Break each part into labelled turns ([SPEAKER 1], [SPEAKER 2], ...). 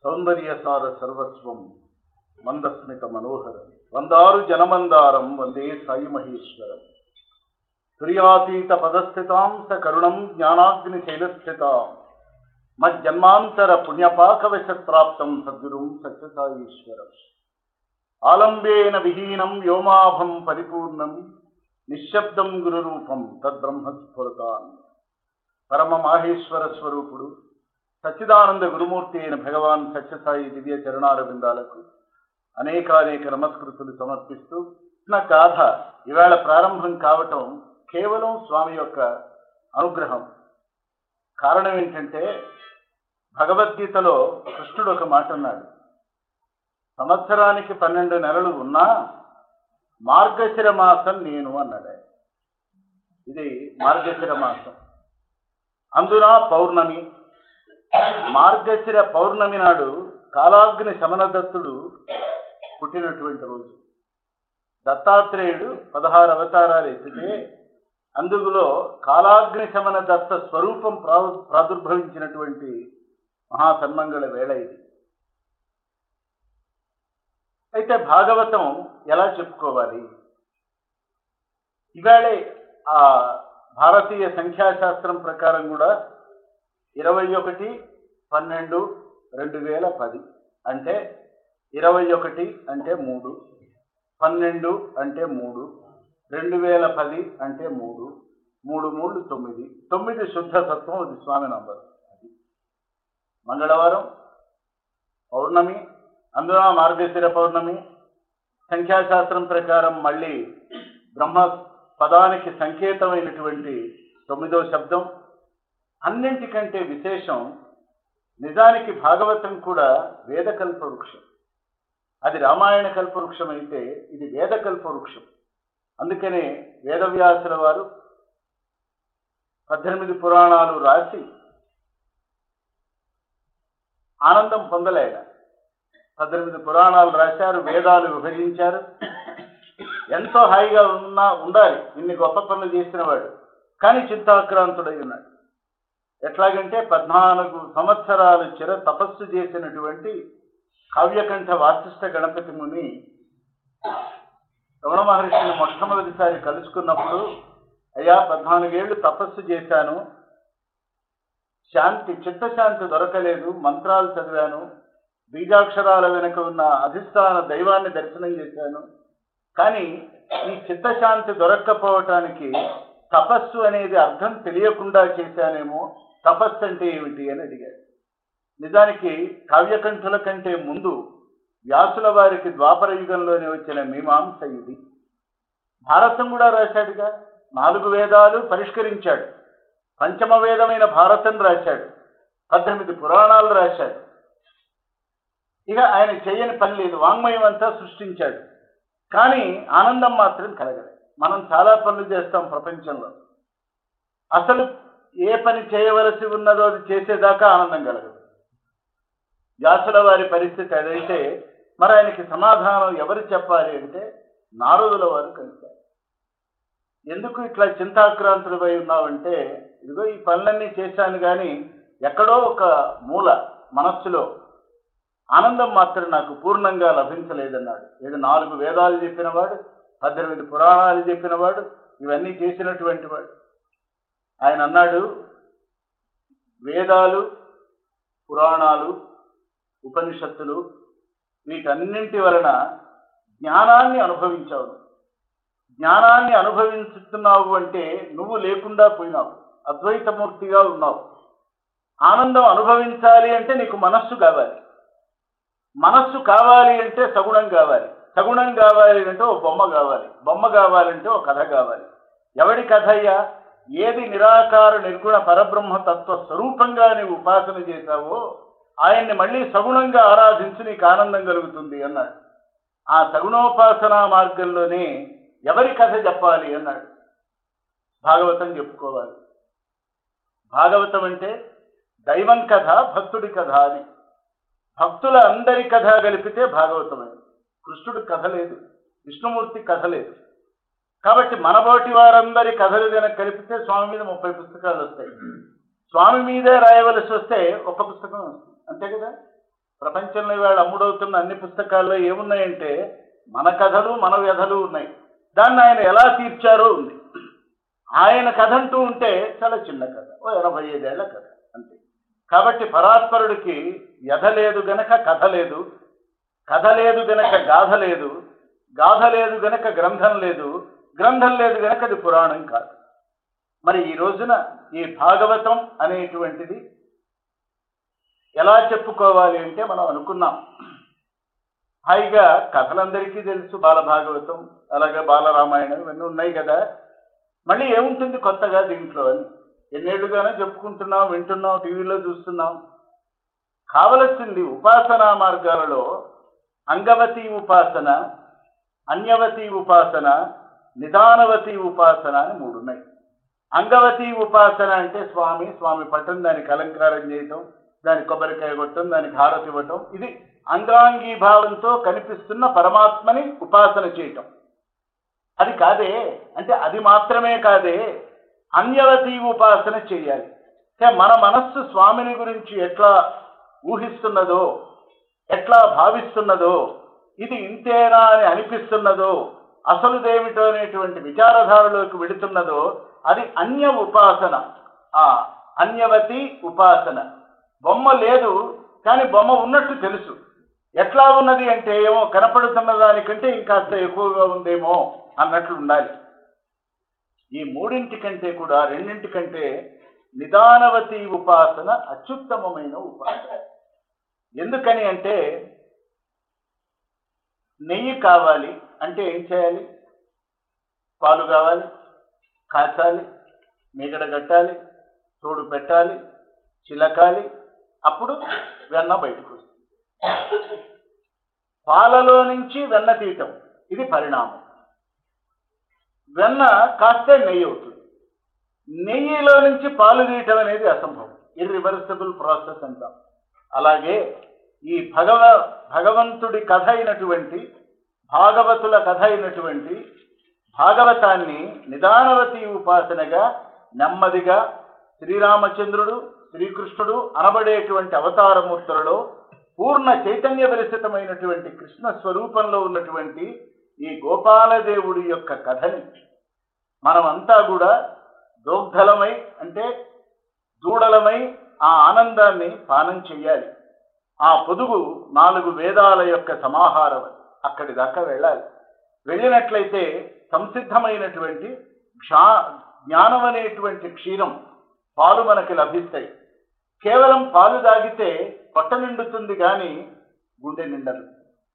[SPEAKER 1] సౌందర్యసార సర్వస్వం మందస్మిత మనోహరం వందారు జనమందారం వందే సాయి మహేశ్వరం తుర్యాతీత పదస్థితాం స కరుణం జ్ఞానాగ్ని శైలస్థితాం మజ్జన్మాంతర పుణ్యపాకవశత్రాప్తం సద్గురుం సత్యసాయీశ్వరం ఆలంబేన విహీనం వ్యోమాభం పరిపూర్ణం నిశ్శబ్దం గురురూపం తద్బ్రహ్మస్ఫురతాన్ పరమ మాహేశ్వర స్వరూపుడు సచ్చిదానంద గురుమూర్తి అయిన భగవాన్ సత్యసాయి దివ్య చరణాల బిందాలకు అనేకానేక నమస్కృతులు సమర్పిస్తూ నా గాథ ఇవాళ ప్రారంభం కావటం కేవలం స్వామి యొక్క అనుగ్రహం కారణం ఏంటంటే భగవద్గీతలో కృష్ణుడు ఒక మాట అన్నాడు సంవత్సరానికి పన్నెండు నెలలు ఉన్నా మార్గశిర మాసం నేను అన్నాడు ఆయన. ఇది మార్గశిర మాసం అందున పౌర్ణమి మార్గశిర పౌర్ణమి నాడు కాలాగ్ని శమనదత్తుడు పుట్టినటువంటి రోజు దత్తాత్రేయుడు పదహారు అవతారాలు ఎత్తితే అందులో కాలాగ్ని శమన దత్త స్వరూపం ప్రా ప్రాదుర్భవించినటువంటి మహాసన్మంగళ వేళ ఇది అయితే భాగవతం ఎలా చెప్పుకోవాలి ఇవాళే ఆ భారతీయ సంఖ్యాశాస్త్రం ప్రకారం కూడా ఇరవై ఒకటి పన్నెండు రెండు వేల పది అంటే ఇరవై ఒకటి అంటే మూడు పన్నెండు అంటే మూడు రెండు వేల పది అంటే మూడు మూడు మూడు తొమ్మిది తొమ్మిది శుద్ధ సత్వం అది స్వామి నంబర్ అది మంగళవారం పౌర్ణమి అందున మార్గశిర పౌర్ణమి సంఖ్యాశాస్త్రం ప్రకారం మళ్ళీ బ్రహ్మ పదానికి సంకేతమైనటువంటి తొమ్మిదో శబ్దం అన్నింటికంటే విశేషం నిజానికి భాగవతం కూడా వేదకల్ప వృక్షం అది రామాయణ కల్పవృక్షం అయితే ఇది వేదకల్ప వృక్షం అందుకనే వేదవ్యాసుల వారు పద్దెనిమిది పురాణాలు రాసి ఆనందం పొందలేక పద్దెనిమిది పురాణాలు రాశారు వేదాలు విభజించారు ఎంతో హాయిగా ఉన్నా ఉండాలి ఇన్ని గొప్ప పనులు చేసిన వాడు కానీ చింతాక్రాంతుడై ఉన్నాడు ఎట్లాగంటే పద్నాలుగు సంవత్సరాలు చిర తపస్సు చేసినటువంటి కావ్యకంఠ వాసిష్ఠ గణపతి ముని రమణ మహర్షిని మొట్టమొదటిసారి కలుసుకున్నప్పుడు అయ్యా పద్నాలుగేళ్లు తపస్సు చేశాను శాంతి చిత్తశాంతి దొరకలేదు మంత్రాలు చదివాను బీజాక్షరాల వెనుక ఉన్న అధిష్టాన దైవాన్ని దర్శనం చేశాను కానీ ఈ చిత్తశాంతి దొరక్కపోవటానికి తపస్సు అనేది అర్థం తెలియకుండా చేశానేమో తపస్సు అంటే ఏమిటి అని అడిగాడు నిజానికి కావ్యకంఠుల కంటే ముందు వ్యాసుల వారికి ద్వాపర యుగంలోనే వచ్చిన మీమాంస ఇది భారతం కూడా రాశాడుగా నాలుగు వేదాలు పరిష్కరించాడు పంచమ వేదమైన భారతం రాశాడు పద్దెనిమిది పురాణాలు రాశాడు ఇక ఆయన చేయని పని లేదు వాంగ్మయం అంతా సృష్టించాడు కానీ ఆనందం మాత్రం కలగలేదు మనం చాలా పనులు చేస్తాం ప్రపంచంలో అసలు ఏ పని చేయవలసి ఉన్నదో అది చేసేదాకా ఆనందం కలగదు వ్యాసుల వారి పరిస్థితి అదైతే మరి ఆయనకి సమాధానం ఎవరు చెప్పాలి అంటే నారదుల వారు కలిశారు ఎందుకు ఇట్లా చింతాక్రాంతులపై ఉన్నావంటే ఇదిగో ఈ పనులన్నీ చేశాను కానీ ఎక్కడో ఒక మూల మనస్సులో ఆనందం మాత్రం నాకు పూర్ణంగా లభించలేదన్నాడు ఏడు నాలుగు వేదాలు చెప్పినవాడు పద్దెనిమిది పురాణాలు చెప్పినవాడు ఇవన్నీ చేసినటువంటి వాడు ఆయన అన్నాడు వేదాలు పురాణాలు ఉపనిషత్తులు వీటన్నింటి వలన జ్ఞానాన్ని అనుభవించావు జ్ఞానాన్ని అనుభవించుతున్నావు అంటే నువ్వు లేకుండా పోయినావు అద్వైతమూర్తిగా ఉన్నావు ఆనందం అనుభవించాలి అంటే నీకు మనస్సు కావాలి మనస్సు కావాలి అంటే సగుణం కావాలి సగుణం కావాలి అంటే ఓ బొమ్మ కావాలి బొమ్మ కావాలంటే ఓ కథ కావాలి ఎవడి కథ అయ్యా ఏది నిరాకార నిర్గుణ పరబ్రహ్మ తత్వ స్వరూపంగా నీవు ఉపాసన చేశావో ఆయన్ని మళ్ళీ సగుణంగా ఆరాధించి నీకు ఆనందం కలుగుతుంది అన్నాడు ఆ సగుణోపాసనా మార్గంలోనే ఎవరి కథ చెప్పాలి అన్నాడు భాగవతం చెప్పుకోవాలి భాగవతం అంటే దైవం కథ భక్తుడి కథ అని భక్తుల అందరి కథ కలిపితే భాగవతమే కృష్ణుడి కథ లేదు విష్ణుమూర్తి కథ లేదు కాబట్టి మనబోటి వారందరి కథలు కనుక కలిపితే స్వామి మీద ముప్పై పుస్తకాలు వస్తాయి స్వామి మీదే రాయవలసి వస్తే ఒక పుస్తకం వస్తుంది అంతే కదా ప్రపంచంలో ఇవాళ అమ్ముడవుతున్న అన్ని పుస్తకాల్లో ఏమున్నాయంటే మన కథలు మన వ్యధలు ఉన్నాయి దాన్ని ఆయన ఎలా తీర్చారో ఉంది ఆయన కథ అంటూ ఉంటే చాలా చిన్న కథ ఓ ఎనభై ఐదేళ్ల కథ అంతే కాబట్టి పరాత్పరుడికి వ్యధ లేదు గనక కథ లేదు కథ లేదు గనక గాథ లేదు గాథ లేదు గనక గ్రంథం లేదు గ్రంథం లేదు గనక అది పురాణం కాదు మరి ఈ రోజున ఈ భాగవతం అనేటువంటిది ఎలా చెప్పుకోవాలి అంటే మనం అనుకున్నాం హాయిగా కథలందరికీ తెలుసు బాలభాగవతం అలాగే బాలరామాయణం ఇవన్నీ ఉన్నాయి కదా మళ్ళీ ఏముంటుంది కొత్తగా దీంట్లో అని ఎన్నేళ్లుగానే చెప్పుకుంటున్నాం వింటున్నాం టీవీలో చూస్తున్నాం కావలసింది ఉపాసనా మార్గాలలో అంగవతి ఉపాసన అన్యవతి ఉపాసన నిదానవతి ఉపాసన అని మూడు ఉన్నాయి అంగవతి ఉపాసన అంటే స్వామి స్వామి పట్టం దానికి అలంకారం చేయటం దానికి కొబ్బరికాయ కొట్టడం దానికి హారతి ఇవ్వటం ఇది అంగాంగీ భావంతో కనిపిస్తున్న పరమాత్మని ఉపాసన చేయటం అది కాదే అంటే అది మాత్రమే కాదే అన్యవతి ఉపాసన చేయాలి అంటే మన మనస్సు స్వామిని గురించి ఎట్లా ఊహిస్తున్నదో ఎట్లా భావిస్తున్నదో ఇది ఇంతేనా అని అనిపిస్తున్నదో అసలుదేమిటో అనేటువంటి విచారధారలోకి వెళుతున్నదో అది అన్య ఉపాసన ఆ అన్యవతి ఉపాసన బొమ్మ లేదు కానీ బొమ్మ ఉన్నట్టు తెలుసు ఎట్లా ఉన్నది అంటే ఏమో కనపడుతున్న దానికంటే ఇంకాస్త ఎక్కువగా ఉందేమో అన్నట్లు ఉండాలి ఈ మూడింటి కంటే కూడా రెండింటి కంటే నిదానవతి ఉపాసన అత్యుత్తమమైన ఉపాసన ఎందుకని అంటే నెయ్యి కావాలి అంటే ఏం చేయాలి పాలు కావాలి కాచాలి మీగడ కట్టాలి తోడు పెట్టాలి చిలకాలి అప్పుడు వెన్న బయటకు వస్తుంది పాలలో నుంచి వెన్న తీయటం ఇది పరిణామం వెన్న కాస్తే నెయ్యి అవుతుంది నెయ్యిలో నుంచి పాలు తీయటం అనేది అసంభవం ఇర్రివర్సిబుల్ ప్రాసెస్ అంటాం అలాగే ఈ భగవ భగవంతుడి కథ అయినటువంటి భాగవతుల కథ అయినటువంటి భాగవతాన్ని నిదానవతి ఉపాసనగా నెమ్మదిగా శ్రీరామచంద్రుడు శ్రీకృష్ణుడు అనబడేటువంటి అవతారమూర్తులలో పూర్ణ చైతన్య విరసితమైనటువంటి కృష్ణ స్వరూపంలో ఉన్నటువంటి ఈ గోపాలదేవుడి యొక్క కథని మనమంతా కూడా దోగ్ధలమై అంటే దూడలమై ఆ ఆనందాన్ని పానం చెయ్యాలి ఆ పొదుగు నాలుగు వేదాల యొక్క సమాహారం అక్కడి దాకా వెళ్ళాలి వెళ్ళినట్లయితే సంసిద్ధమైనటువంటి క్షా జ్ఞానం అనేటువంటి క్షీరం పాలు మనకి లభిస్తాయి కేవలం పాలు తాగితే పొట్ట నిండుతుంది కానీ గుండె నిండదు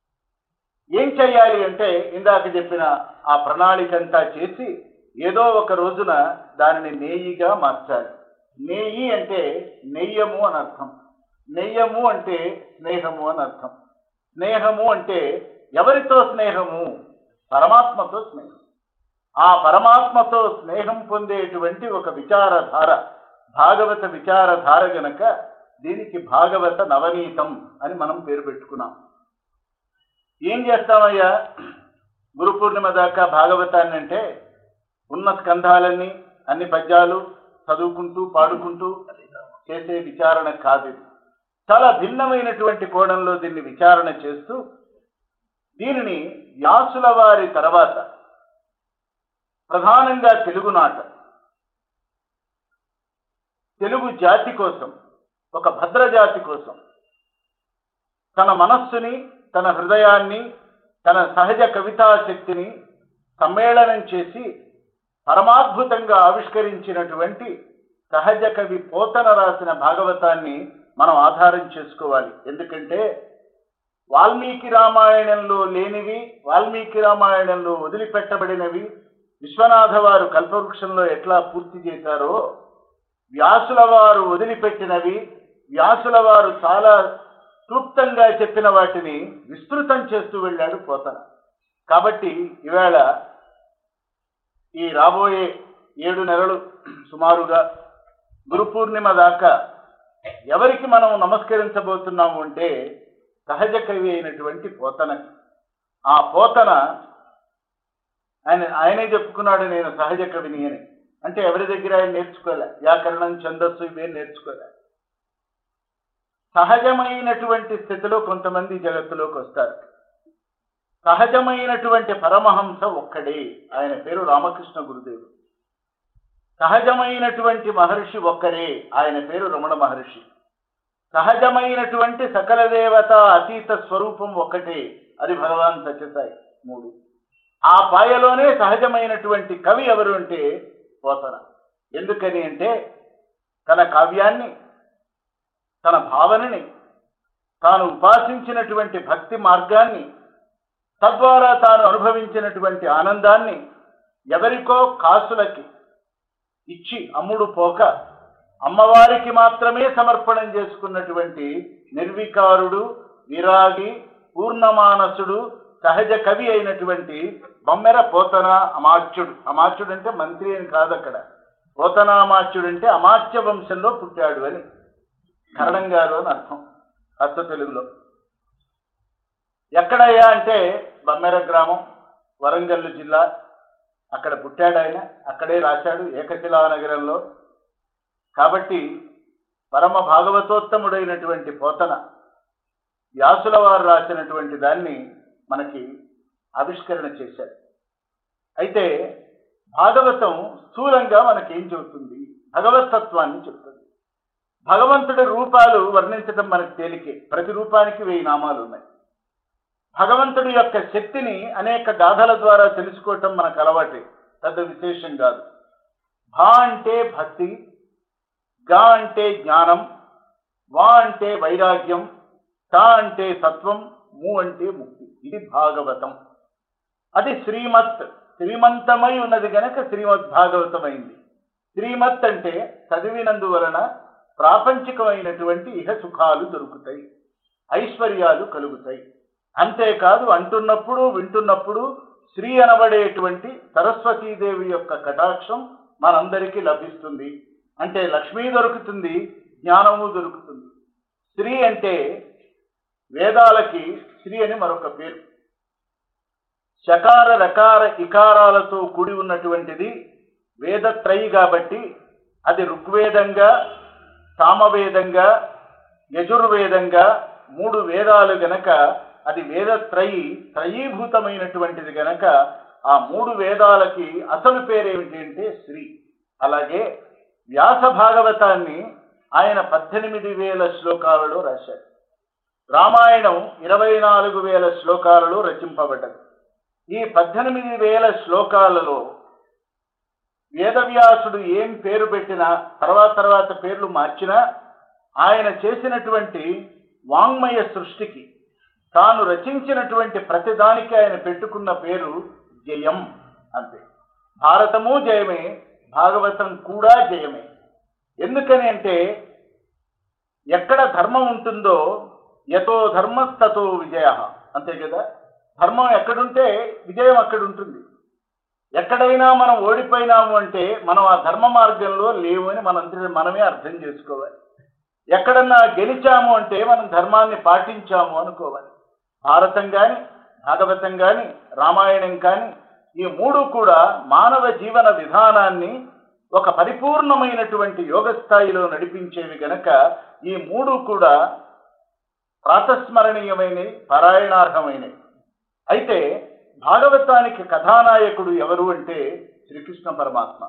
[SPEAKER 1] ఏం చెయ్యాలి అంటే ఇందాక చెప్పిన ఆ ప్రణాళికంతా చేసి ఏదో ఒక రోజున దానిని నేయిగా మార్చాలి నేయి అంటే నెయ్యము అని అర్థం నెయ్యము అంటే స్నేహము అని అర్థం స్నేహము అంటే ఎవరితో స్నేహము పరమాత్మతో స్నేహం ఆ పరమాత్మతో స్నేహం పొందేటువంటి ఒక విచారధార భాగవత విచారధార గనక దీనికి భాగవత నవనీతం అని మనం పేరు పెట్టుకున్నాం ఏం చేస్తామయ్యా గురు పూర్ణిమ దాకా భాగవతాన్ని అంటే ఉన్న స్కంధాలన్నీ అన్ని పద్యాలు చదువుకుంటూ పాడుకుంటూ చేసే విచారణ కాదు ఇది చాలా భిన్నమైనటువంటి కోణంలో దీన్ని విచారణ చేస్తూ దీనిని వ్యాసుల వారి తర్వాత ప్రధానంగా తెలుగునాట తెలుగు జాతి కోసం ఒక భద్ర జాతి కోసం తన మనస్సుని తన హృదయాన్ని తన సహజ కవితా శక్తిని సమ్మేళనం చేసి పరమాద్భుతంగా ఆవిష్కరించినటువంటి సహజ కవి పోతన రాసిన భాగవతాన్ని మనం ఆధారం చేసుకోవాలి ఎందుకంటే వాల్మీకి రామాయణంలో లేనివి వాల్మీకి రామాయణంలో వదిలిపెట్టబడినవి విశ్వనాథ వారు కల్పవృక్షంలో ఎట్లా పూర్తి చేశారో వ్యాసుల వారు వదిలిపెట్టినవి వ్యాసుల వారు చాలా క్లుప్తంగా చెప్పిన వాటిని విస్తృతం చేస్తూ వెళ్ళాడు పోతన కాబట్టి ఈవేళ ఈ రాబోయే ఏడు నెలలు సుమారుగా గురు పూర్ణిమ దాకా ఎవరికి మనం నమస్కరించబోతున్నాము అంటే సహజ కవి అయినటువంటి పోతనకి ఆ పోతన ఆయన ఆయనే చెప్పుకున్నాడు నేను సహజ కవిని అని అంటే ఎవరి దగ్గర ఆయన నేర్చుకోలే వ్యాకరణం ఛందస్సు ఇవేం నేర్చుకోలే సహజమైనటువంటి స్థితిలో కొంతమంది జగత్తులోకి వస్తారు సహజమైనటువంటి పరమహంస ఒక్కడే ఆయన పేరు రామకృష్ణ గురుదేవుడు సహజమైనటువంటి మహర్షి ఒక్కరే ఆయన పేరు రమణ మహర్షి సహజమైనటువంటి సకల దేవత అతీత స్వరూపం ఒక్కటే అది భగవాన్ సత్యసాయి మూడు ఆ పాయలోనే సహజమైనటువంటి కవి ఎవరు అంటే పోతన ఎందుకని అంటే తన కావ్యాన్ని తన భావనని తాను ఉపాసించినటువంటి భక్తి మార్గాన్ని తద్వారా తాను అనుభవించినటువంటి ఆనందాన్ని ఎవరికో కాసులకి ఇచ్చి అమ్ముడు పోక అమ్మవారికి మాత్రమే సమర్పణం చేసుకున్నటువంటి నిర్వికారుడు విరాగి పూర్ణమానసుడు సహజ కవి అయినటువంటి బొమ్మెర పోతన అమాత్యుడు అమాత్యుడు అంటే మంత్రి అని కాదు అక్కడ పోతనామాత్యుడు అంటే అమాత్య వంశంలో పుట్టాడు అని కరణం గారు అని అర్థం అర్థ తెలుగులో ఎక్కడయ్యా అంటే బమ్మెర గ్రామం వరంగల్ జిల్లా అక్కడ పుట్టాడు ఆయన అక్కడే రాశాడు ఏకశిలా నగరంలో కాబట్టి పరమ భాగవతోత్తముడైనటువంటి పోతన వ్యాసుల వారు రాసినటువంటి దాన్ని మనకి ఆవిష్కరణ చేశారు అయితే భాగవతం స్థూలంగా మనకేం చెబుతుంది భగవతత్వాన్ని చెప్తుంది భగవంతుడి రూపాలు వర్ణించడం మనకు తేలికే ప్రతి రూపానికి వెయ్యి నామాలు ఉన్నాయి భగవంతుడి యొక్క శక్తిని అనేక గాథల ద్వారా తెలుసుకోవటం మనకు అలవాటే పెద్ద విశేషం కాదు భా అంటే భక్తి గా అంటే జ్ఞానం వా అంటే వైరాగ్యం తా అంటే సత్వం ము అంటే ముక్తి ఇది భాగవతం అది శ్రీమత్ శ్రీమంతమై ఉన్నది గనక శ్రీమద్ భాగవతమైంది శ్రీమత్ అంటే చదివినందువలన ప్రాపంచికమైనటువంటి ఇహ సుఖాలు దొరుకుతాయి ఐశ్వర్యాలు కలుగుతాయి అంతేకాదు అంటున్నప్పుడు వింటున్నప్పుడు శ్రీ అనబడేటువంటి సరస్వతీదేవి యొక్క కటాక్షం మనందరికీ లభిస్తుంది అంటే లక్ష్మీ దొరుకుతుంది జ్ఞానము దొరుకుతుంది శ్రీ అంటే వేదాలకి శ్రీ అని మరొక పేరు శకార రకార ఇకారాలతో కూడి ఉన్నటువంటిది వేదత్రయి కాబట్టి అది ఋగ్వేదంగా సామవేదంగా యజుర్వేదంగా మూడు వేదాలు గనక అది వేదత్రయి త్రయీభూతమైనటువంటిది గనక ఆ మూడు వేదాలకి అసలు పేరేమిటి అంటే శ్రీ అలాగే వ్యాస భాగవతాన్ని ఆయన పద్దెనిమిది వేల శ్లోకాలలో రాశాడు రామాయణం ఇరవై నాలుగు వేల శ్లోకాలలో రచింపబడ్డది ఈ పద్దెనిమిది వేల శ్లోకాలలో వేదవ్యాసుడు ఏం పేరు పెట్టినా తర్వాత తర్వాత పేర్లు మార్చినా ఆయన చేసినటువంటి వాంగ్మయ సృష్టికి తాను రచించినటువంటి ప్రతిదానికి ఆయన పెట్టుకున్న పేరు జయం అంతే భారతము జయమే భాగవతం కూడా జయమే ఎందుకని అంటే ఎక్కడ ధర్మం ఉంటుందో యతో ధర్మస్తతో విజయ అంతే కదా ధర్మం ఎక్కడుంటే విజయం అక్కడ ఉంటుంది ఎక్కడైనా మనం ఓడిపోయినాము అంటే మనం ఆ ధర్మ మార్గంలో లేవు అని మనంతటి మనమే అర్థం చేసుకోవాలి ఎక్కడన్నా గెలిచాము అంటే మనం ధర్మాన్ని పాటించాము అనుకోవాలి భారతం కానీ భాగవతం కానీ రామాయణం కానీ ఈ మూడు కూడా మానవ జీవన విధానాన్ని ఒక పరిపూర్ణమైనటువంటి యోగ స్థాయిలో నడిపించేవి గనక ఈ మూడు కూడా ప్రాతస్మరణీయమైనవి పారాయణార్హమైనవి అయితే భాగవతానికి కథానాయకుడు ఎవరు అంటే శ్రీకృష్ణ పరమాత్మ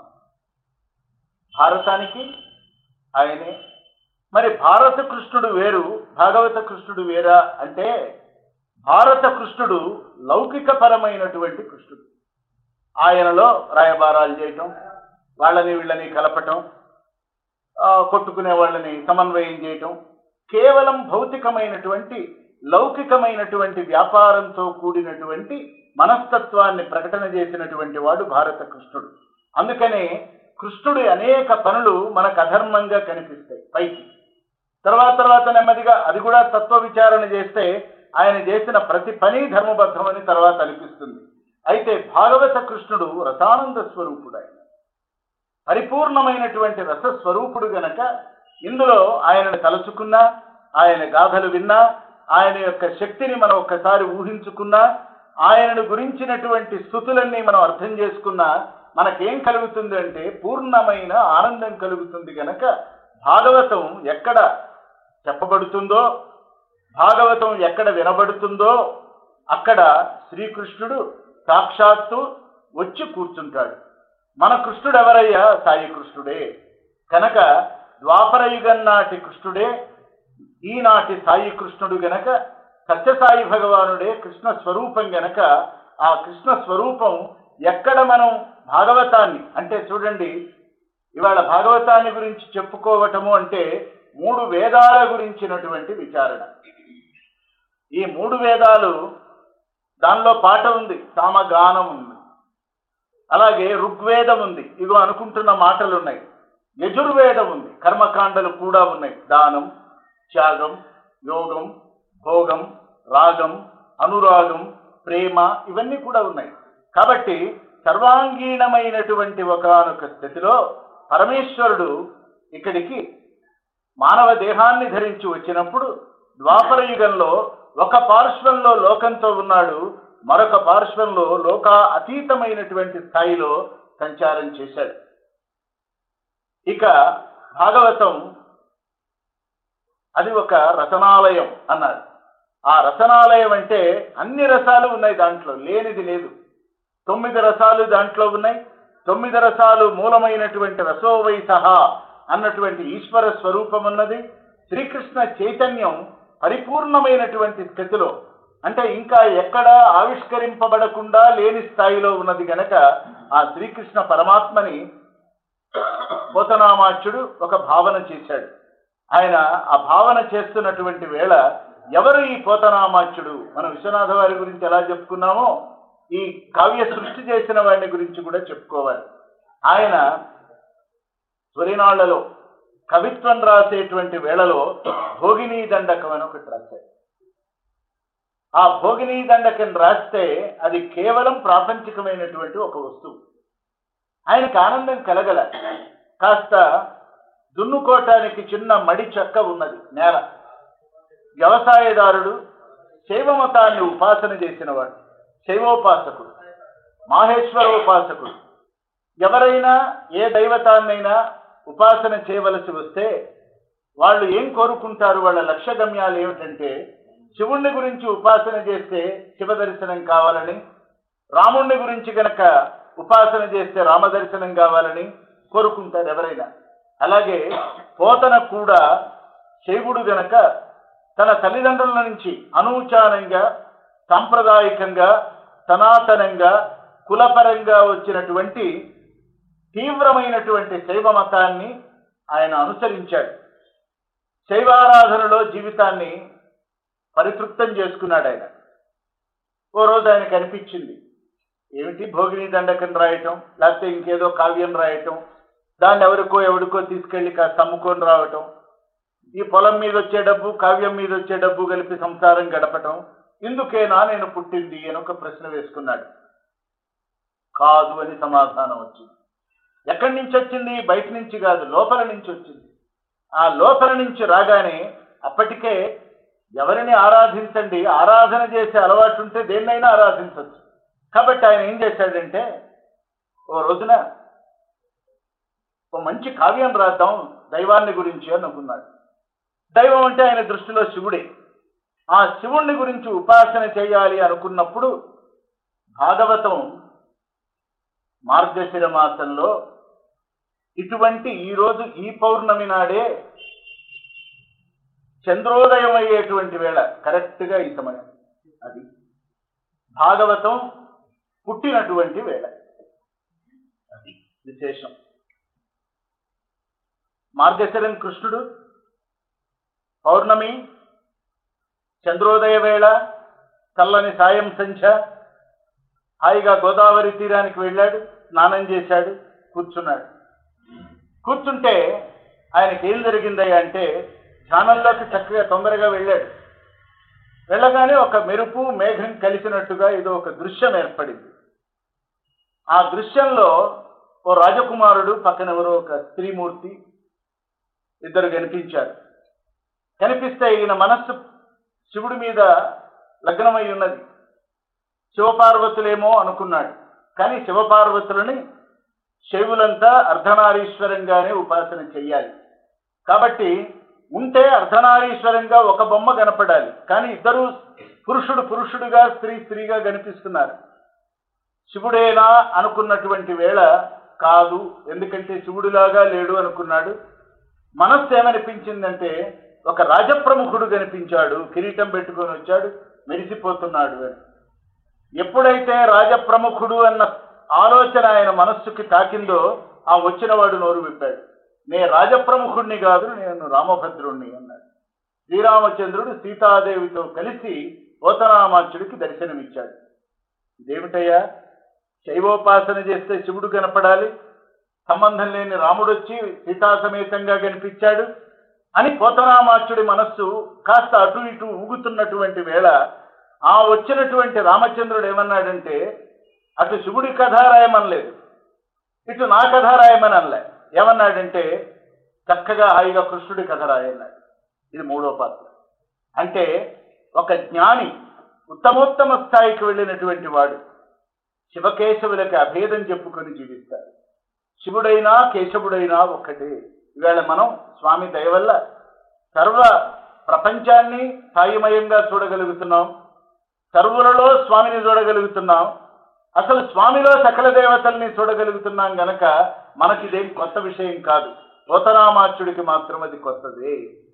[SPEAKER 1] భారతానికి ఆయనే మరి భారత కృష్ణుడు వేరు భాగవత కృష్ణుడు వేరా అంటే భారత కృష్ణుడు లౌకిక పరమైనటువంటి కృష్ణుడు ఆయనలో రాయబారాలు చేయటం వాళ్ళని వీళ్ళని కలపటం ఆ, కొట్టుకునే వాళ్ళని సమన్వయం చేయటం కేవలం భౌతికమైనటువంటి లౌకికమైనటువంటి వ్యాపారంతో కూడినటువంటి మనస్తత్వాన్ని ప్రకటన చేసినటువంటి వాడు భారత కృష్ణుడు అందుకనే కృష్ణుడి అనేక పనులు మనకు అధర్మంగా కనిపిస్తాయి పైకి తర్వాత తర్వాత నెమ్మదిగా అది కూడా తత్వ విచారణ చేస్తే ఆయన చేసిన ప్రతి పని ధర్మబద్ధమని తర్వాత అనిపిస్తుంది అయితే భాగవత కృష్ణుడు రసానంద స్వరూపుడు ఆయన పరిపూర్ణమైనటువంటి రసస్వరూపుడు గనక ఇందులో ఆయనను తలుచుకున్నా ఆయన గాథలు విన్నా ఆయన యొక్క శక్తిని మనం ఒక్కసారి ఊహించుకున్నా ఆయనను గురించినటువంటి స్థుతులన్నీ మనం అర్థం చేసుకున్నా మనకేం కలుగుతుంది అంటే పూర్ణమైన ఆనందం కలుగుతుంది గనక భాగవతం ఎక్కడ చెప్పబడుతుందో భాగవతం ఎక్కడ వినబడుతుందో అక్కడ శ్రీకృష్ణుడు సాక్షాత్తు వచ్చి కూర్చుంటాడు మన కృష్ణుడు ఎవరయ్యా సాయి కృష్ణుడే కనుక ద్వాపరయుగం నాటి కృష్ణుడే ఈనాటి సాయి కృష్ణుడు గనక సత్యసాయి భగవానుడే కృష్ణ స్వరూపం గనక ఆ కృష్ణ స్వరూపం ఎక్కడ మనం భాగవతాన్ని అంటే చూడండి ఇవాళ భాగవతాన్ని గురించి చెప్పుకోవటము అంటే మూడు వేదాల గురించినటువంటి విచారణ ఈ మూడు వేదాలు దానిలో పాట ఉంది సామగానం ఉంది అలాగే ఋగ్వేదం ఉంది ఇగో అనుకుంటున్న మాటలు ఉన్నాయి యజుర్వేదం ఉంది కర్మకాండలు కూడా ఉన్నాయి దానం త్యాగం యోగం భోగం రాగం అనురాగం ప్రేమ ఇవన్నీ కూడా ఉన్నాయి కాబట్టి సర్వాంగీణమైనటువంటి ఒకనొక స్థితిలో పరమేశ్వరుడు ఇక్కడికి మానవ దేహాన్ని ధరించి వచ్చినప్పుడు ద్వాపర యుగంలో ఒక పార్శ్వంలో లోకంతో ఉన్నాడు మరొక పార్శ్వంలో లోక అతీతమైనటువంటి స్థాయిలో సంచారం చేశాడు ఇక భాగవతం అది ఒక రసనాలయం అన్నారు ఆ రసనాలయం అంటే అన్ని రసాలు ఉన్నాయి దాంట్లో లేనిది లేదు తొమ్మిది రసాలు దాంట్లో ఉన్నాయి తొమ్మిది రసాలు మూలమైనటువంటి రసోవై సహా అన్నటువంటి ఈశ్వర స్వరూపం ఉన్నది శ్రీకృష్ణ చైతన్యం పరిపూర్ణమైనటువంటి స్థితిలో అంటే ఇంకా ఎక్కడ ఆవిష్కరింపబడకుండా లేని స్థాయిలో ఉన్నది గనక ఆ శ్రీకృష్ణ పరమాత్మని పోతనామాచ్యుడు ఒక భావన చేశాడు ఆయన ఆ భావన చేస్తున్నటువంటి వేళ ఎవరు ఈ పోతనామాచ్యుడు మనం విశ్వనాథ వారి గురించి ఎలా చెప్పుకున్నామో ఈ కావ్య సృష్టి చేసిన వాడిని గురించి కూడా చెప్పుకోవాలి ఆయన తొలినాళ్లలో కవిత్వం రాసేటువంటి వేళలో భోగినీ దండకం అని ఒకటి రాశాడు ఆ భోగినీ దండకం రాస్తే అది కేవలం ప్రాపంచికమైనటువంటి ఒక వస్తువు ఆయనకు ఆనందం కలగల కాస్త దున్నుకోటానికి చిన్న మడి చెక్క ఉన్నది నేల వ్యవసాయదారుడు శైవమతాన్ని ఉపాసన చేసినవాడు శైవోపాసకుడు మాహేశ్వరోపాసకుడు ఎవరైనా ఏ దైవతాన్నైనా ఉపాసన చేయవలసి వస్తే వాళ్ళు ఏం కోరుకుంటారు వాళ్ళ లక్ష్య గమ్యాలు ఏమిటంటే శివుణ్ణి గురించి ఉపాసన చేస్తే శివ దర్శనం కావాలని రాముణ్ణి గురించి గనక ఉపాసన చేస్తే రామ దర్శనం కావాలని కోరుకుంటారు ఎవరైనా అలాగే పోతన కూడా శైవుడు గనక తన తల్లిదండ్రుల నుంచి అనూచానంగా సాంప్రదాయకంగా సనాతనంగా కులపరంగా వచ్చినటువంటి తీవ్రమైనటువంటి శైవ మతాన్ని ఆయన అనుసరించాడు శైవారాధనలో జీవితాన్ని పరితృప్తం చేసుకున్నాడు ఆయన ఓ రోజు ఆయనకు అనిపించింది ఏమిటి భోగిని దండకం రాయటం లేకపోతే ఇంకేదో కావ్యం రాయటం దాన్ని ఎవరికో ఎవరికో తీసుకెళ్లి కాస్త అమ్ముకొని రావటం ఈ పొలం మీద వచ్చే డబ్బు కావ్యం మీద వచ్చే డబ్బు కలిపి సంసారం గడపటం ఇందుకేనా నేను పుట్టింది అని ఒక ప్రశ్న వేసుకున్నాడు కాదు అని సమాధానం వచ్చింది ఎక్కడి నుంచి వచ్చింది బయట నుంచి కాదు లోపల నుంచి వచ్చింది ఆ లోపల నుంచి రాగానే అప్పటికే ఎవరిని ఆరాధించండి ఆరాధన చేసే అలవాటు ఉంటే దేన్నైనా ఆరాధించవచ్చు కాబట్టి ఆయన ఏం చేశాడంటే ఓ రోజున ఓ మంచి కావ్యం రాద్దాం దైవాన్ని గురించి అని అనుకున్నాడు దైవం అంటే ఆయన దృష్టిలో శివుడే ఆ శివుణ్ణి గురించి ఉపాసన చేయాలి అనుకున్నప్పుడు భాగవతం మార్గశిర మాసంలో ఇటువంటి ఈరోజు ఈ పౌర్ణమి నాడే చంద్రోదయం అయ్యేటువంటి వేళ కరెక్ట్గా ఈ సమయం అది భాగవతం పుట్టినటువంటి వేళ అది విశేషం మార్గశిరం కృష్ణుడు పౌర్ణమి చంద్రోదయ వేళ చల్లని సాయం సంధ్య హాయిగా గోదావరి తీరానికి వెళ్ళాడు స్నానం చేశాడు కూర్చున్నాడు కూర్చుంటే ఆయనకి ఏం జరిగిందయ్యా అంటే ధ్యానంలోకి చక్కగా తొందరగా వెళ్ళాడు వెళ్ళగానే ఒక మెరుపు మేఘం కలిసినట్టుగా ఏదో ఒక దృశ్యం ఏర్పడింది ఆ దృశ్యంలో ఓ రాజకుమారుడు పక్కన ఎవరో ఒక స్త్రీమూర్తి ఇద్దరు కనిపించారు కనిపిస్తే ఈయన మనస్సు శివుడి మీద లగ్నమై ఉన్నది శివపార్వతులేమో అనుకున్నాడు కానీ శివపార్వతులని శైవులంతా అర్ధనారీశ్వరంగానే ఉపాసన చెయ్యాలి కాబట్టి ఉంటే అర్ధనారీశ్వరంగా ఒక బొమ్మ కనపడాలి కానీ ఇద్దరు పురుషుడు పురుషుడుగా స్త్రీ స్త్రీగా కనిపిస్తున్నారు శివుడేనా అనుకున్నటువంటి వేళ కాదు ఎందుకంటే శివుడిలాగా లేడు అనుకున్నాడు మనస్సు ఏమనిపించిందంటే ఒక రాజప్రముఖుడు కనిపించాడు కిరీటం పెట్టుకొని వచ్చాడు మెరిసిపోతున్నాడు అని ఎప్పుడైతే రాజప్రముఖుడు అన్న ఆలోచన ఆయన మనస్సుకి తాకిందో ఆ వచ్చినవాడు నోరు విప్పాడు నే రాజప్రముఖుణ్ణి కాదు నేను రామభద్రుణ్ణి అన్నాడు శ్రీరామచంద్రుడు సీతాదేవితో కలిసి పోతనామాచుడికి దర్శనమిచ్చాడు ఇదేమిటయ్యా శైవోపాసన చేస్తే శివుడు కనపడాలి సంబంధం లేని రాముడు వచ్చి సీతా సమేతంగా కనిపించాడు అని పోతనామాచుడి మనస్సు కాస్త అటు ఇటు ఊగుతున్నటువంటి వేళ ఆ వచ్చినటువంటి రామచంద్రుడు ఏమన్నాడంటే అటు శివుడి కథ రాయమనలేదు ఇటు నా కథ రాయమని అనలే ఏమన్నాడంటే చక్కగా హాయిగా కృష్ణుడి కథ రాయన్నాడు ఇది మూడో పాత్ర అంటే ఒక జ్ఞాని ఉత్తమోత్తమ స్థాయికి వెళ్ళినటువంటి వాడు శివకేశవులకి అభేదం చెప్పుకొని జీవిస్తాడు శివుడైనా కేశవుడైనా ఒక్కటే ఇవాళ మనం స్వామి దయ వల్ల సర్వ ప్రపంచాన్ని సాయిమయంగా చూడగలుగుతున్నాం సర్వులలో స్వామిని చూడగలుగుతున్నాం అసలు స్వామిలో సకల దేవతల్ని చూడగలుగుతున్నాం గనక మనకిదేం కొత్త విషయం కాదు పోతనామాచుడికి మాత్రం అది కొత్తదే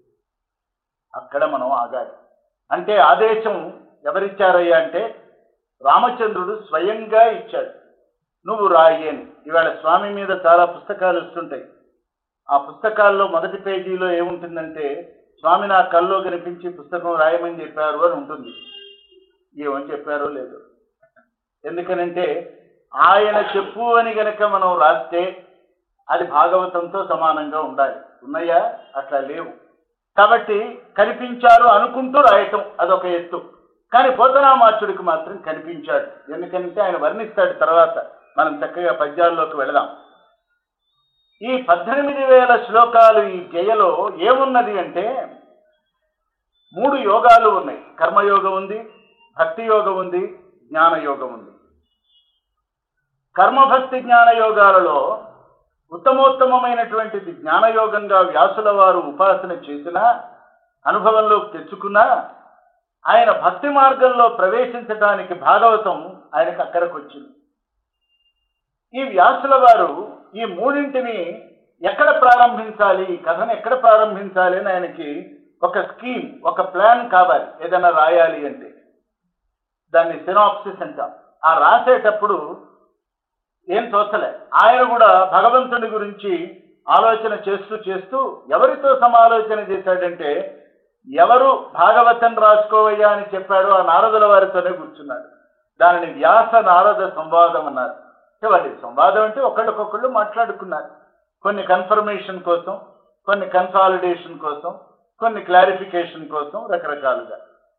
[SPEAKER 1] అక్కడ మనం ఆగాలి అంటే ఆదేశం ఎవరిచ్చారయ్యా అంటే రామచంద్రుడు స్వయంగా ఇచ్చాడు నువ్వు రాయి అని ఇవాళ స్వామి మీద చాలా పుస్తకాలు వస్తుంటాయి ఆ పుస్తకాల్లో మొదటి పేజీలో ఏముంటుందంటే స్వామి నా కల్లో కనిపించి పుస్తకం రాయమని చెప్పారు అని ఉంటుంది ఏమని చెప్పారో లేదు ఎందుకనంటే ఆయన చెప్పు అని గనక మనం రాస్తే అది భాగవతంతో సమానంగా ఉండాలి ఉన్నాయా అట్లా లేవు కాబట్టి కనిపించారు అనుకుంటూ రాయటం అదొక ఎత్తు కానీ పోతనామాచుడికి మాత్రం కనిపించాడు ఎందుకంటే ఆయన వర్ణిస్తాడు తర్వాత మనం చక్కగా పద్యాల్లోకి వెళదాం ఈ పద్దెనిమిది వేల శ్లోకాలు ఈ గేయలో ఏమున్నది అంటే మూడు యోగాలు ఉన్నాయి కర్మయోగం ఉంది భక్తి యోగం ఉంది జ్ఞానయోగం ఉంది కర్మభక్తి జ్ఞాన యోగాలలో ఉత్తమోత్తమైనటువంటిది జ్ఞానయోగంగా వ్యాసుల వారు ఉపాసన చేసినా అనుభవంలోకి తెచ్చుకున్నా ఆయన భక్తి మార్గంలో ప్రవేశించడానికి భాగవతం ఆయనకు అక్కడికి వచ్చింది ఈ వ్యాసుల వారు ఈ మూడింటిని ఎక్కడ ప్రారంభించాలి ఈ కథను ఎక్కడ ప్రారంభించాలి అని ఆయనకి ఒక స్కీమ్ ఒక ప్లాన్ కావాలి ఏదైనా రాయాలి అంటే దాన్ని సినాప్సిస్ అంటాం ఆ రాసేటప్పుడు ఏం తోచలే ఆయన కూడా భగవంతుడి గురించి ఆలోచన చేస్తూ చేస్తూ ఎవరితో సమాలోచన చేశాడంటే ఎవరు భాగవతం రాసుకోవయ్యా అని చెప్పాడో ఆ నారదుల వారితోనే కూర్చున్నాడు దానిని వ్యాస నారద సంవాదం అన్నారు అంటే వాళ్ళ సంవాదం అంటే ఒకళ్ళకొకళ్ళు మాట్లాడుకున్నారు కొన్ని కన్ఫర్మేషన్ కోసం కొన్ని కన్సాలిడేషన్ కోసం కొన్ని క్లారిఫికేషన్ కోసం రకరకాలుగా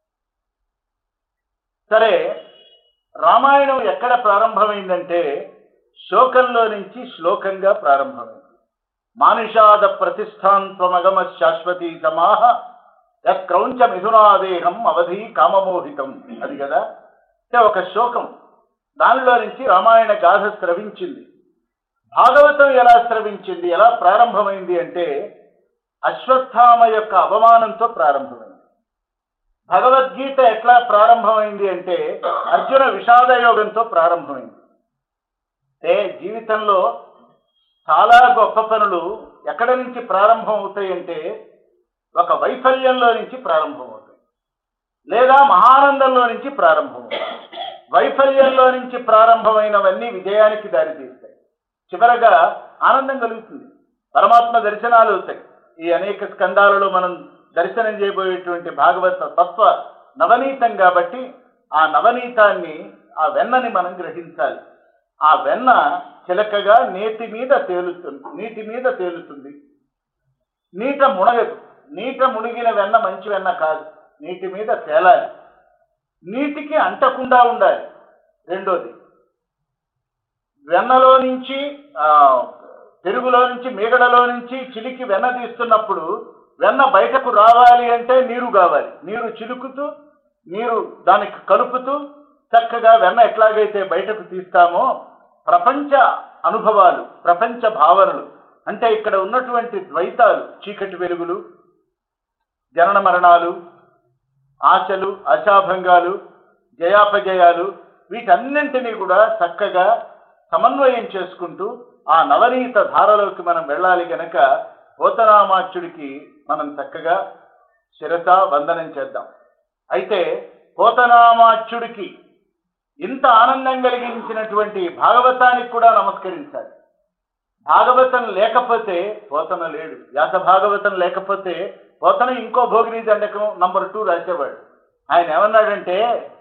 [SPEAKER 1] సరే రామాయణం ఎక్కడ ప్రారంభమైందంటే శోకంలో నుంచి శ్లోకంగా ప్రారంభమైంది మానుషాద ప్రతిష్టాంత్వమగమ శాశ్వతీ సమాహ యక్రౌంచ మిథునాదేహం అవధి కామమోహితం అది కదా అంటే ఒక శోకం దానిలో నుంచి రామాయణ గాథ స్రవించింది భాగవతం ఎలా స్రవించింది ఎలా ప్రారంభమైంది అంటే అశ్వత్థామ యొక్క అవమానంతో ప్రారంభమైంది భగవద్గీత ఎట్లా ప్రారంభమైంది అంటే అర్జున విషాదయోగంతో ప్రారంభమైంది అంటే జీవితంలో చాలా గొప్ప పనులు ఎక్కడి నుంచి ప్రారంభం అవుతాయి అంటే ఒక వైఫల్యంలో నుంచి ప్రారంభం అవుతాయి లేదా మహానందంలో నుంచి ప్రారంభం అవుతాయి వైఫల్యంలో నుంచి ప్రారంభమైనవన్నీ విజయానికి దారితీస్తాయి చివరగా ఆనందం కలుగుతుంది పరమాత్మ దర్శనాలు అవుతాయి ఈ అనేక స్కందాలలో మనం దర్శనం చేయబోయేటువంటి భాగవత తత్వ నవనీతం కాబట్టి ఆ నవనీతాన్ని ఆ వెన్నని మనం గ్రహించాలి ఆ వెన్న చిలకగా నేతి మీద తేలుతుంది నీటి మీద తేలుతుంది నీట మునగదు నీట మునిగిన వెన్న మంచి వెన్న కాదు నీటి మీద తేలాలి నీటికి అంటకుండా ఉండాలి రెండోది వెన్నలో నుంచి ఆ, పెరుగులో నుంచి మీగడలో నుంచి చిలికి వెన్న తీస్తున్నప్పుడు వెన్న బయటకు రావాలి అంటే నీరు కావాలి నీరు చిలుకుతూ నీరు దానికి కలుపుతూ చక్కగా వెన్న ఎట్లాగైతే బయటకు తీస్తామో ప్రపంచ అనుభవాలు ప్రపంచ భావనలు అంటే ఇక్కడ ఉన్నటువంటి ద్వైతాలు చీకటి వెలుగులు జనన మరణాలు ఆశలు ఆశాభంగాలు జయాపజయాలు వీటన్నింటినీ కూడా చక్కగా సమన్వయం చేసుకుంటూ ఆ నవనీత ధారలోకి మనం వెళ్ళాలి గనక పోతనామాచ్యుడికి మనం చక్కగా శిరస వందనం చేద్దాం అయితే పోతనామాచ్యుడికి ఇంత ఆనందం కలిగించినటువంటి భాగవతానికి కూడా నమస్కరించాలి భాగవతం లేకపోతే పోతన లేడు వ్యాస భాగవతం లేకపోతే పోతన ఇంకో భోగిని దండకం నంబర్ టూ రాసేవాడు ఆయన ఏమన్నాడంటే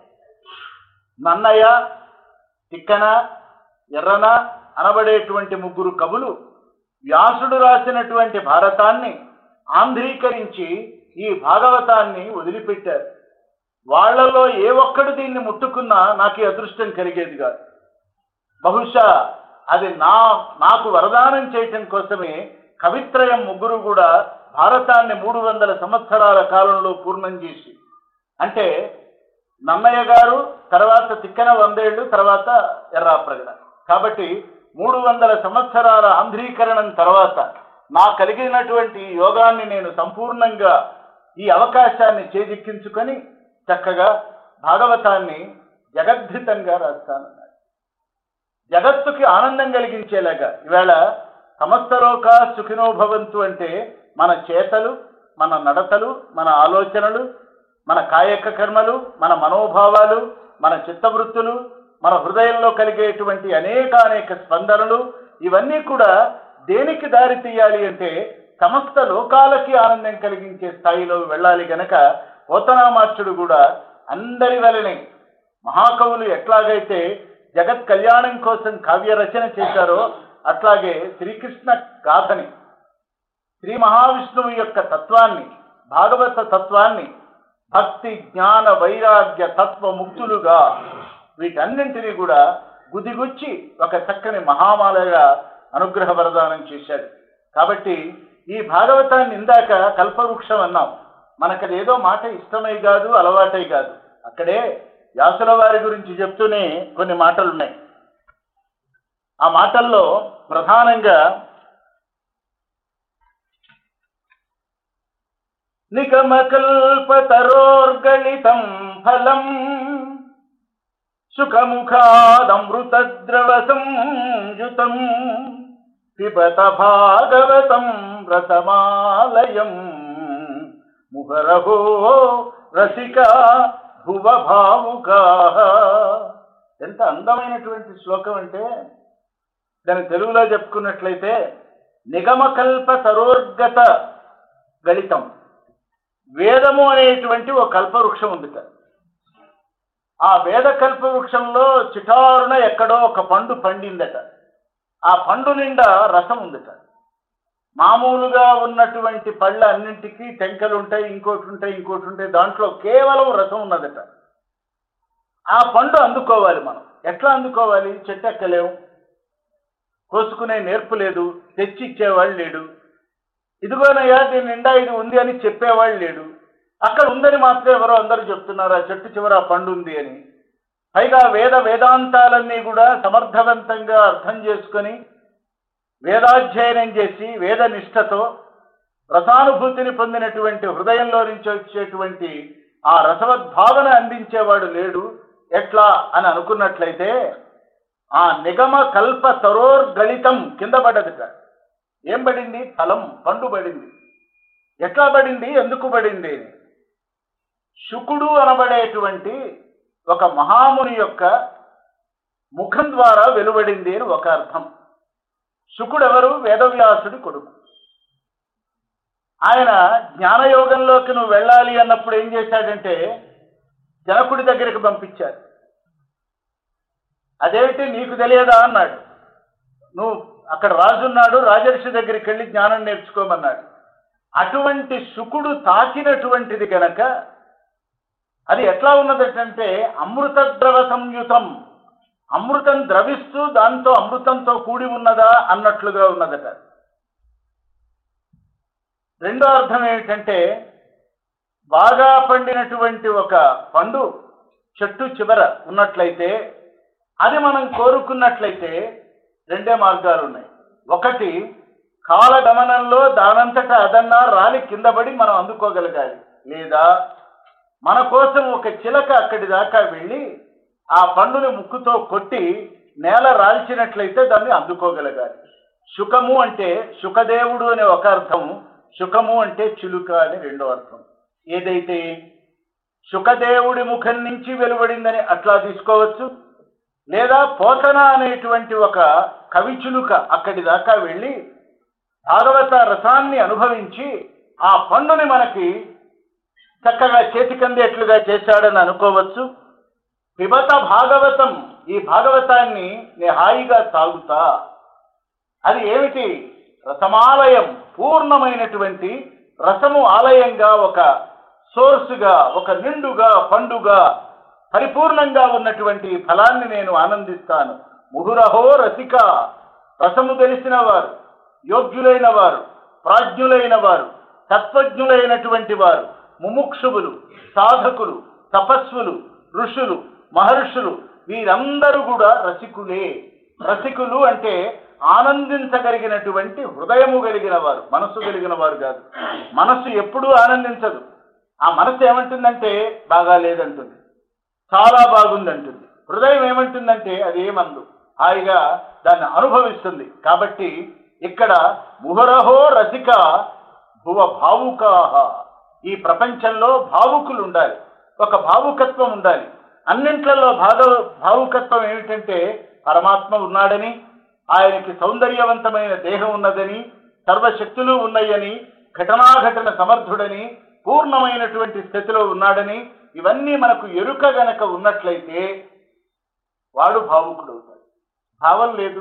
[SPEAKER 1] నన్నయ్య తిక్కన ఎర్రన అనబడేటువంటి ముగ్గురు కవులు వ్యాసుడు రాసినటువంటి భారతాన్ని ఆంధ్రీకరించి ఈ భాగవతాన్ని వదిలిపెట్టారు వాళ్ళలో ఏ ఒక్కడు దీన్ని ముట్టుకున్నా నాకు ఈ అదృష్టం కలిగేది కాదు బహుశా అది నా నాకు వరదానం చేయటం కోసమే కవిత్రయం ముగ్గురు కూడా భారతాన్ని మూడు వందల సంవత్సరాల కాలంలో పూర్ణం చేసి అంటే నన్నయ్య గారు తర్వాత తిక్కన వందేళ్లు తర్వాత ఎర్రాప్రగడ కాబట్టి మూడు వందల సంవత్సరాల ఆంధ్రీకరణం తర్వాత నా కలిగినటువంటి యోగాన్ని నేను సంపూర్ణంగా ఈ అవకాశాన్ని చేజిక్కించుకొని చక్కగా భాగవతాన్ని జగద్ధితంగా రాస్తానన్నాడు జగత్తుకి ఆనందం కలిగించేలాగా ఈవేళ సమస్తలోక సుఖినో భవంతు అంటే మన చేతలు మన నడతలు మన ఆలోచనలు మన కాయక కర్మలు మన మనోభావాలు మన చిత్తవృత్తులు మన హృదయంలో కలిగేటువంటి అనేక అనేక స్పందనలు ఇవన్నీ కూడా దేనికి దారి తీయాలి అంటే సమస్త లోకాలకి ఆనందం కలిగించే స్థాయిలో వెళ్ళాలి గనక పోతనామాచ్యుడు కూడా అందరి వలనే మహాకవులు ఎట్లాగైతే జగత్ కళ్యాణం కోసం కావ్య రచన చేశారో అట్లాగే శ్రీకృష్ణ గాథని శ్రీ మహావిష్ణువు యొక్క తత్వాన్ని భాగవత తత్వాన్ని భక్తి జ్ఞాన వైరాగ్య తత్వ ముక్తులుగా వీటన్నింటినీ కూడా గుదిగుచ్చి ఒక చక్కని మహామాలగా అనుగ్రహ వరదానం చేశాడు కాబట్టి ఈ భాగవతాన్ని ఇందాక కల్పవృక్షం అన్నాం మనకది ఏదో మాట ఇష్టమై కాదు అలవాటై కాదు అక్కడే వ్యాసుల వారి గురించి చెప్తూనే కొన్ని మాటలు ఉన్నాయి ఆ మాటల్లో ప్రధానంగా నిగమకల్పతరోర్గళితం ఫలం సుఖముఖాదమృతద్రవ సంయుతం పిబత భాగవతం రసమాలయం ముహరహో రసిక భువ భావుకా ఎంత అందమైనటువంటి శ్లోకం అంటే దాని తెలుగులో చెప్పుకున్నట్లయితే నిగమకల్ప తరోర్గత గళితం వేదము అనేటువంటి ఒక కల్పవృక్షం ఉందిట ఆ వేద కల్పవృక్షంలో చిటారున ఎక్కడో ఒక పండు పండిందట ఆ పండు నిండా రసం ఉందట మామూలుగా ఉన్నటువంటి పళ్ళ అన్నింటికి టెంకలు ఉంటాయి ఇంకోటి ఉంటాయి ఇంకోటి ఉంటాయి దాంట్లో కేవలం రసం ఉన్నదట ఆ పండు అందుకోవాలి మనం ఎట్లా అందుకోవాలి చెట్టు ఎక్కలేము కోసుకునే నేర్పు లేదు తెచ్చి ఇచ్చేవాళ్ళు లేడు ఇదిగోనయ్యా దీని నిండా ఇది ఉంది అని చెప్పేవాళ్ళు లేడు అక్కడ ఉందని మాత్రం ఎవరో అందరూ చెప్తున్నారు ఆ చెట్టు చివర ఆ పండు ఉంది అని పైగా వేద వేదాంతాలన్నీ కూడా సమర్థవంతంగా అర్థం చేసుకొని వేదాధ్యయనం చేసి వేద నిష్ఠతో రసానుభూతిని పొందినటువంటి హృదయంలో నుంచి వచ్చేటువంటి ఆ రసవద్భావన అందించేవాడు లేడు ఎట్లా అని అనుకున్నట్లయితే ఆ నిగమ కల్ప తరోర్గళితం కింద పడ్డదిట ఏం పడింది ఫలం పండు పడింది ఎట్లా పడింది ఎందుకు పడింది శుకుడు అనబడేటువంటి ఒక మహాముని యొక్క ముఖం ద్వారా వెలువడింది అని ఒక అర్థం శుకుడు ఎవరు వేదవ్యాసుడి కొడుకు ఆయన జ్ఞానయోగంలోకి నువ్వు వెళ్ళాలి అన్నప్పుడు ఏం చేశాడంటే జనకుడి దగ్గరికి పంపించాడు అదేమిటి నీకు తెలియదా అన్నాడు నువ్వు అక్కడ రాజున్నాడు రాజర్షి దగ్గరికి వెళ్ళి జ్ఞానం నేర్చుకోమన్నాడు అటువంటి శుకుడు తాకినటువంటిది గనక అది ఎట్లా ఉన్నదంటే అమృత ద్రవ సంయుతం అమృతం ద్రవిస్తూ దాంతో అమృతంతో కూడి ఉన్నదా అన్నట్లుగా ఉన్నదట రెండో అర్థం ఏమిటంటే బాగా పండినటువంటి ఒక పండు చెట్టు చివర ఉన్నట్లయితే అది మనం కోరుకున్నట్లయితే రెండే మార్గాలు ఉన్నాయి ఒకటి కాలగమనంలో దానంతట అదన్నా రాలి కింద పడి మనం అందుకోగలగాలి లేదా మన కోసం ఒక చిలక అక్కడి దాకా వెళ్ళి ఆ పండుని ముక్కుతో కొట్టి నేల రాల్చినట్లయితే దాన్ని అందుకోగలగాలి శుకము అంటే శుకదేవుడు అనే ఒక అర్థం శుకము అంటే చిలుక అని రెండో అర్థం ఏదైతే శుకదేవుడి ముఖం నుంచి వెలువడిందని అట్లా తీసుకోవచ్చు లేదా పోతన అనేటువంటి ఒక కవిచులుక అక్కడి దాకా వెళ్ళి భాగవత రసాన్ని అనుభవించి ఆ పండుని మనకి చక్కగా చేతికందేట్లుగా చేశాడని అనుకోవచ్చు పిబత భాగవతం ఈ భాగవతాన్ని నే హాయిగా తాగుతా అది ఏమిటి రసమాలయం పూర్ణమైనటువంటి రసము ఆలయంగా ఒక సోర్సుగా ఒక నిండుగా పండుగా పరిపూర్ణంగా ఉన్నటువంటి ఫలాన్ని నేను ఆనందిస్తాను ముహురహో రసిక రసము తెలిసిన వారు యోగ్యులైన వారు ప్రాజ్ఞులైన వారు తత్వజ్ఞులైనటువంటి వారు ముముక్షువులు సాధకులు తపస్సులు ఋషులు మహర్షులు వీరందరూ కూడా రసికులే రసికులు అంటే ఆనందించగలిగినటువంటి హృదయము కలిగిన వారు మనస్సు కలిగిన వారు కాదు మనస్సు ఎప్పుడూ ఆనందించదు ఆ మనస్సు ఏమంటుందంటే బాగా లేదంటుంది చాలా బాగుందంటుంది హృదయం ఏమంటుందంటే అది ఏమందు హాయిగా దాన్ని అనుభవిస్తుంది కాబట్టి ఇక్కడ ముహరహో రసిక భువ భావుకాహ ఈ ప్రపంచంలో భావుకులు ఉండాలి ఒక భావుకత్వం ఉండాలి అన్నింట్లలో భాగ భావుకత్వం ఏమిటంటే పరమాత్మ ఉన్నాడని ఆయనకి సౌందర్యవంతమైన దేహం ఉన్నదని సర్వశక్తులు ఉన్నాయని ఘటనాఘటన సమర్థుడని పూర్ణమైనటువంటి స్థితిలో ఉన్నాడని ఇవన్నీ మనకు ఎరుక గనక ఉన్నట్లయితే వాడు భావుకుడు అవుతాడు భావం లేదు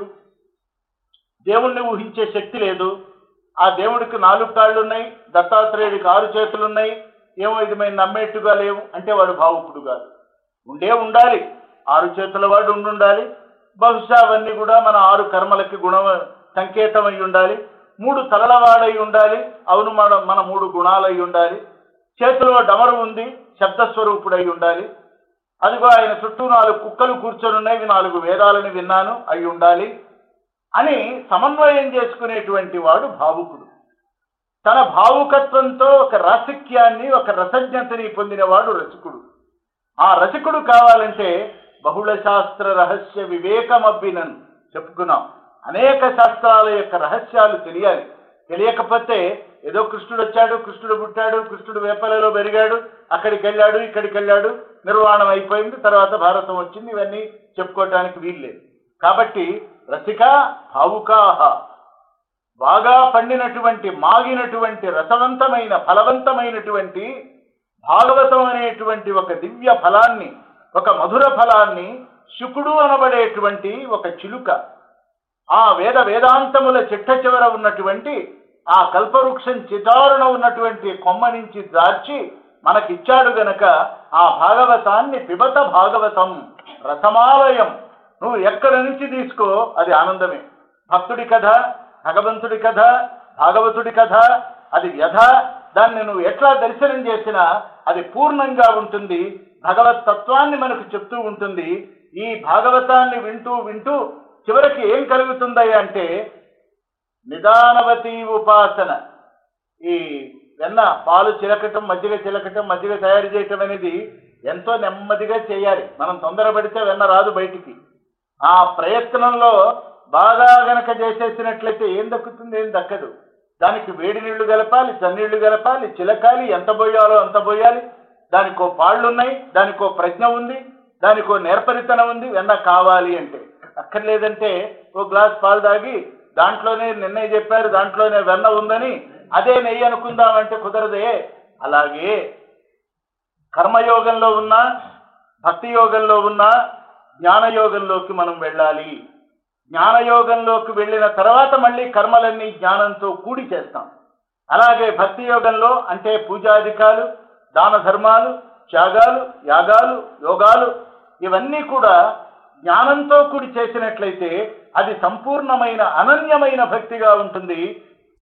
[SPEAKER 1] దేవుణ్ణి ఊహించే శక్తి లేదు ఆ దేవుడికి నాలుగు కాళ్ళు ఉన్నాయి దత్తాత్రేయుడికి ఆరు చేతులు ఉన్నాయి ఏమో ఇది మేము నమ్మేట్టుగా లేవు అంటే వాడు భావుకుడు కాదు ఉండే ఉండాలి ఆరు చేతుల వాడు ఉండాలి బహుశా అవన్నీ కూడా మన ఆరు కర్మలకి గుణ సంకేతం అయి ఉండాలి మూడు తలలవాడై ఉండాలి అవును మన మన మూడు గుణాలై ఉండాలి చేతిలో డమరు ఉంది శబ్దస్వరూపుడై ఉండాలి అదిగో ఆయన చుట్టూ నాలుగు కుక్కలు కూర్చొని ఉన్నాయి ఇవి నాలుగు వేదాలని విన్నాను అయి ఉండాలి అని సమన్వయం చేసుకునేటువంటి వాడు భావుకుడు తన భావుకత్వంతో ఒక రాసిక్యాన్ని ఒక రసజ్ఞతని పొందినవాడు రసికుడు ఆ రసికుడు కావాలంటే బహుళ శాస్త్ర రహస్య వివేకమబ్బినన్ చెప్పుకున్నాం అనేక శాస్త్రాల యొక్క రహస్యాలు తెలియాలి తెలియకపోతే ఏదో కృష్ణుడు వచ్చాడు కృష్ణుడు పుట్టాడు కృష్ణుడు వేపలలో పెరిగాడు అక్కడికి వెళ్ళాడు ఇక్కడికి వెళ్ళాడు నిర్వాణం అయిపోయింది తర్వాత భారతం వచ్చింది ఇవన్నీ చెప్పుకోవటానికి వీల్లేదు కాబట్టి రసిక భావుకాహ బాగా పండినటువంటి మాగినటువంటి రసవంతమైన ఫలవంతమైనటువంటి భాగవతం అనేటువంటి ఒక దివ్య ఫలాన్ని ఒక మధుర ఫలాన్ని శుకుడు అనబడేటువంటి ఒక చిలుక ఆ వేద వేదాంతముల చిట్ట చివర ఉన్నటువంటి ఆ కల్పవృక్షం చిదారుణ ఉన్నటువంటి కొమ్మ నుంచి దార్చి మనకిచ్చాడు గనక ఆ భాగవతాన్ని పిబత భాగవతం రసమాలయం నువ్వు ఎక్కడి నుంచి తీసుకో అది ఆనందమే భక్తుడి కథ భగవంతుడి కథ భాగవతుడి కథ అది వ్యధ దాన్ని నువ్వు ఎట్లా దర్శనం చేసినా అది పూర్ణంగా ఉంటుంది భగవత్ తత్వాన్ని మనకు చెప్తూ ఉంటుంది ఈ భాగవతాన్ని వింటూ వింటూ చివరికి ఏం కలుగుతుందయ్య అంటే నిదానవతి ఉపాసన ఈ వెన్న పాలు చిలకటం మజ్జిగ చిలకటం మజ్జిగ తయారు చేయటం అనేది ఎంతో నెమ్మదిగా చేయాలి మనం తొందరపడితే వెన్న రాదు బయటికి ఆ ప్రయత్నంలో బాగా గనక చేసేసినట్లయితే ఏం దక్కుతుంది ఏం దక్కదు దానికి వేడి నీళ్లు గలపాలి చన్నీళ్లు గలపాలి చిలకాలి ఎంత పోయాలో అంత పోయాలి దానికో పాళ్ళు ఉన్నాయి దానికో ప్రజ్ఞ ఉంది దానికో నేర్పరితనం ఉంది వెన్న కావాలి అంటే అక్కర్లేదంటే ఓ గ్లాస్ పాలు తాగి దాంట్లోనే నిన్నయ్య చెప్పారు దాంట్లోనే వెన్న ఉందని అదే నెయ్యి అనుకుందామంటే కుదరదే అలాగే కర్మయోగంలో ఉన్నా భక్తి యోగంలో ఉన్నా జ్ఞానయోగంలోకి మనం వెళ్ళాలి జ్ఞానయోగంలోకి వెళ్ళిన తర్వాత మళ్ళీ కర్మలన్నీ జ్ఞానంతో కూడి చేస్తాం అలాగే భక్తి యోగంలో అంటే పూజాధికాలు దాన ధర్మాలు త్యాగాలు యాగాలు యోగాలు ఇవన్నీ కూడా జ్ఞానంతో కూడి చేసినట్లయితే అది సంపూర్ణమైన అనన్యమైన భక్తిగా ఉంటుంది